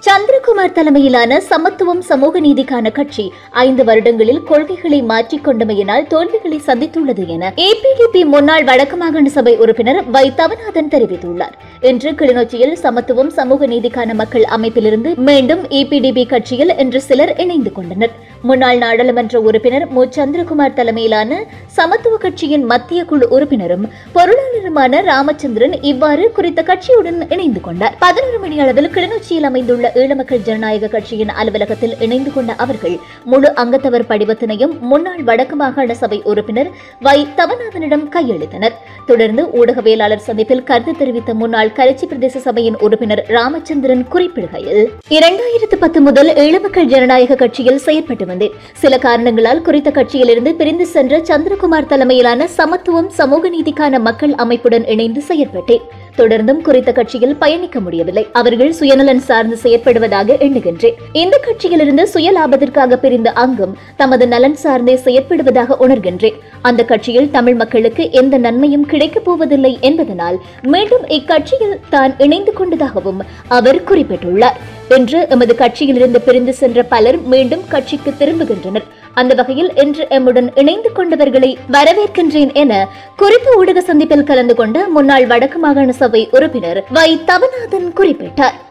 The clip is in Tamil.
சந்திரகுமார் தலைமையிலான சமத்துவம் சமூக நீதிக்கான கட்சி ஐந்து வருடங்களில் கொள்கைகளை மாற்றிக் கொண்டமையினால் தோல்விகளை சந்தித்துள்ளது என ஏபிடிபி முன்னாள் வடக்கு மாகாண சபை உறுப்பினர் வை தவநாதன் தெரிவித்துள்ளார் இன்று கிளிநொச்சியில் சமத்துவம் சமூக நீதிக்கான மக்கள் அமைப்பிலிருந்து மீண்டும் ஏபிடிபி கட்சியில் இன்று சிலர் இணைந்து கொண்டனர் முன்னாள் நாடாளுமன்ற உறுப்பினர் மு சந்திரகுமார் தலைமையிலான சமத்துவ கட்சியின் மத்திய குழு உறுப்பினரும் பொருளாளருமான ராமச்சந்திரன் இவ்வாறு குறித்த கட்சியுடன் இணைந்து கொண்டார் பதினொரு மணி அளவில் கிளிநொச்சியில் அமைந்துள்ள ஈழமக்கள் ஜனநாயக கட்சியின் அலுவலகத்தில் இணைந்து கொண்ட அவர்கள் முழு அங்கத்தவர் படிவத்தினையும் முன்னாள் வடக்கு மாகாண சபை உறுப்பினர் வை தவநாதனிடம் கையளித்தனர் தொடர்ந்து ஊடகவியலாளர் சந்திப்பில் கருத்து தெரிவித்த முன்னாள் கரைச்சி பிரதேச சபையின் உறுப்பினர் ராமச்சந்திரன் குறிப்பிடுகையில் இரண்டாயிரத்து பத்து முதல் ஈழமக்கள் ஜனநாயக கட்சியில் செயற்பட்டு வந்தேன் சில காரணங்களால் குறித்த கட்சியிலிருந்து பிரிந்து சென்ற சந்திரகுமார் தலைமையிலான சமத்துவம் சமூக நீதிக்கான மக்கள் அமைப்புடன் இணைந்து செயற்பட்டேன் தொடர்ந்தும் குறித்த கட்சியில் பயணிக்க முடியவில்லை அவர்கள் சுயநலன் சார்ந்து செயற்படுவதாக எண்ணுகின்றேன் இந்த கட்சியிலிருந்து சுய லாபத்திற்காக பிரிந்த அங்கம் தமது நலன் சார்ந்தே செயற்படுவதாக உணர்கின்றேன் அந்த கட்சியில் தமிழ் மக்களுக்கு எந்த நன்மையும் கிடைக்கப் போவதில்லை என்பதனால் மீண்டும் இக்கட்சியில் தான் இணைந்து கொண்டதாகவும் அவர் குறிப்பிட்டுள்ளார் இன்று எமது கட்சியிலிருந்து பிரிந்து சென்ற பலர் மீண்டும் கட்சிக்கு திரும்புகின்றனர் அந்த வகையில் இன்று எம்முடன் இணைந்து கொண்டவர்களை வரவேற்கின்றேன் என குறித்த ஊடக சந்திப்பில் கலந்து கொண்ட முன்னாள் வடக்கு மாகாண சபை உறுப்பினர் வை தவநாதன் குறிப்பிட்டார்